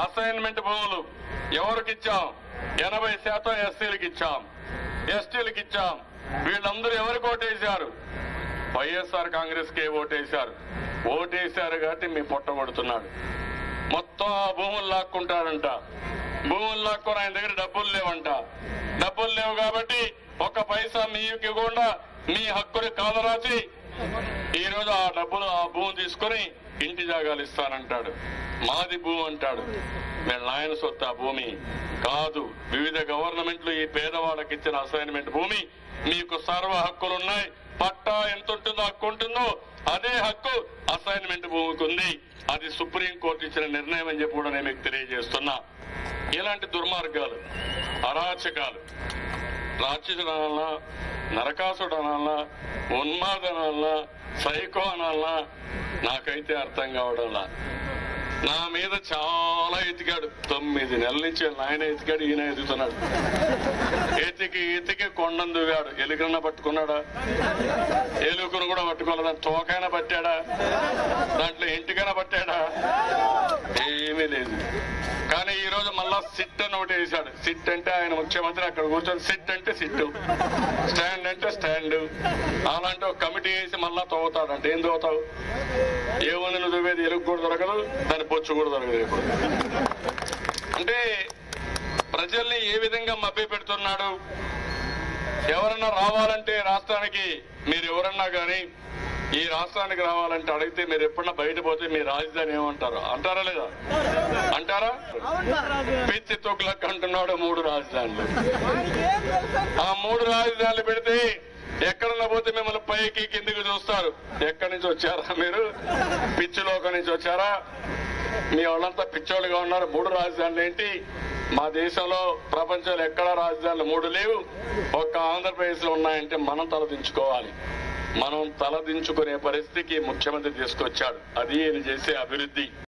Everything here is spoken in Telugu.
అసైన్మెంట్ భూములు ఎవరికి ఇచ్చాం ఎనభై శాతం ఎస్సీలకు ఇచ్చాం ఎస్టీలకు ఇచ్చాం వీళ్ళందరూ ఎవరికి ఓటేశారు వైఎస్ఆర్ కాంగ్రెస్ కే ఓటేశారు ఓటేశారు కాబట్టి మీ పొట్ట కొడుతున్నాడు మొత్తం ఆ భూములు లాక్కుంటాడంట భూములు లాక్కొని ఆయన దగ్గర డబ్బులు లేవంట డబ్బులు లేవు కాబట్టి ఒక పైసా మీకు ఇవ్వకుండా మీ హక్కుని కాదరాసి ఈ రోజు ఆ డబ్బులు ఆ భూమి తీసుకొని ఇంటి జాగాలు ఇస్తానంటాడు మాది భూమి అంటాడు వీళ్ళ నాయన సొత్తు ఆ భూమి కాదు వివిధ గవర్నమెంట్లు ఈ పేదవాళ్ళకి ఇచ్చిన అసైన్మెంట్ భూమి మీకు సర్వ హక్కులున్నాయి పట్టా ఎంత ఉంటుందో హక్కు ఉంటుందో అదే హక్కు అసైన్మెంట్ భూమికి ఉంది అది సుప్రీం కోర్టు ఇచ్చిన నిర్ణయం అని చెప్పి కూడా నేను మీకు తెలియజేస్తున్నా ఇలాంటి దుర్మార్గాలు అరాచకాలు రాక్షసుడు అనాలనా నరకాసుడు అనాలనా ఉన్మాదనాలనా సైకో అనాలనా నాకైతే అర్థం కావడంలా నా మీద చాలా ఎతికాడు తొమ్మిది నెలల నుంచి ఆయన ఎతికాడు ఈయన ఎదుగుతున్నాడు ఎతికి ఎతికి కొండను దువ్వాడు ఎలుకన్నా పట్టుకున్నాడా ఎలుకను కూడా పట్టుకోలేదు దాని తోకైనా పట్టాడా దాంట్లో ఇంటికైనా పట్టాడా ఏమీ లేదు కానీ ఈ రోజు మళ్ళా సిట్ అని ఒకటి వేశాడు సిట్ అంటే ఆయన ముఖ్యమంత్రి అక్కడ కూర్చొని సిట్ అంటే సిట్ స్టాండ్ అంటే స్టాండ్ అలాంటి ఒక కమిటీ వేసి మళ్ళా తవ్వుతాడు అంటే ఏం తవ్వుతావు ఏ వందలు దువ్వేది ఎలుగు కూడా దొరకదు దాని పొచ్చు కూడా దొరకదు ఇప్పుడు అంటే ప్రజల్ని ఏ విధంగా మభ్య పెడుతున్నాడు ఎవరన్నా రావాలంటే రాష్ట్రానికి మీరు ఎవరన్నా కానీ ఈ రాష్ట్రానికి రావాలంటే అడిగితే మీరు ఎప్పుడన్నా బయట పోతే మీ రాజధాని ఏమంటారు అంటారా లేదా అంటారా పిచ్చి తొక్కులకు అంటున్నాడు మూడు రాజధానులు ఆ మూడు రాజధానులు పెడితే ఎక్కడన్నా పోతే మిమ్మల్ని పైకి కిందికి చూస్తారు ఎక్కడి నుంచి వచ్చారా మీరు పిచ్చిలోక నుంచి వచ్చారా మీ వాళ్ళంతా పిచ్చోళ్ళుగా ఉన్నారు మూడు రాజధానులు ఏంటి మా దేశంలో ప్రపంచంలో ఎక్కడ రాజధానులు మూడు లేవు ఒక్క ఆంధ్రప్రదేశ్ లో ఉన్నాయంటే మనం తలదించుకోవాలి మనం తలదించుకునే పరిస్థితికి ముఖ్యమంత్రి తీసుకొచ్చాడు అది ఈయన చేసే అభివృద్ధి